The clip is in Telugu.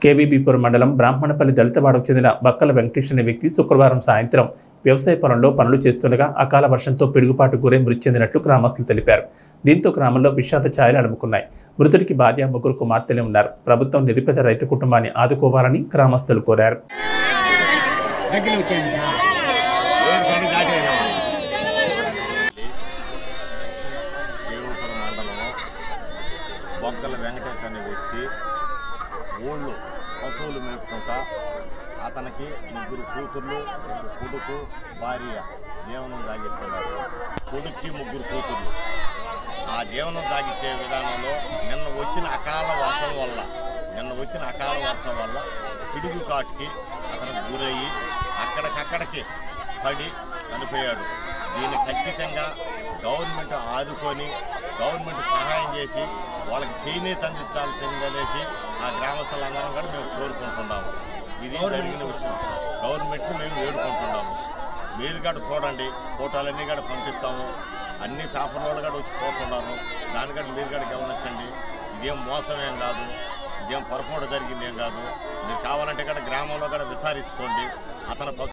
కేవీబీపురం మండలం బ్రాహ్మణపల్లి దళితవాడకు చెందిన బక్కల వెంకటేష్ అనే వ్యక్తి శుక్రవారం సాయంత్రం వ్యవసాయ పొలంలో పనులు చేస్తుండగా అకాల వర్షంతో పిడుగుపాటు గురై మృతి చెందినట్లు గ్రామస్తులు తెలిపారు దీంతో గ్రామంలో విషాద ఛాయలు అలుముకున్నాయి మృతుడికి భార్య ముగ్గురు కుమార్తెలే ఉన్నారు ప్రభుత్వం నిరుపేద రైతు కుటుంబాన్ని ఆదుకోవాలని గ్రామస్తులు కోరారు దగ్గర వచ్చాయండి దేవపురం మండలంలో బొగ్గల వెంకటేష్ అనే వ్యక్తి ఊళ్ళో పశువులు మేపుకుంటా అతనికి ముగ్గురు కూతుర్లు ఒక కొడుకు భార్య జీవనం సాగిస్తున్నారు కొడుక్కి ముగ్గురు కూతుర్లు ఆ జీవనం సాగించే విధానంలో నిన్న వచ్చిన అకాల వర్షం వల్ల నిన్న వచ్చిన అకాల వర్షం వల్ల పిడుగు కాటుకి అతను గురయ్యి అక్కడికక్కడికి పడి చనిపోయాడు దీన్ని ఖచ్చితంగా గవర్నమెంట్ ఆదుకొని గవర్నమెంట్ సహాయం చేసి వాళ్ళకి చేనేత అందించాల్సిందనేసి ఆ గ్రామస్తులందరం కూడా మేము కోరుకుంటున్నాము ఇది జరిగిన విషయం గవర్నమెంట్ని మేము వేడుకుంటున్నాము మీరు కూడా చూడండి ఫోటోలన్నీ కూడా పంపిస్తాము అన్ని పేపర్ వాళ్ళు కూడా వచ్చి పోతున్నారు దాని కూడా మీరు కూడా గమనించండి ఇదేం మోసం ఏం కాదు ఇదేం పొరపాటు జరిగింది ఏం కాదు మీరు కావాలంటే కూడా గ్రామంలో కూడా విచారించుకోండి అతను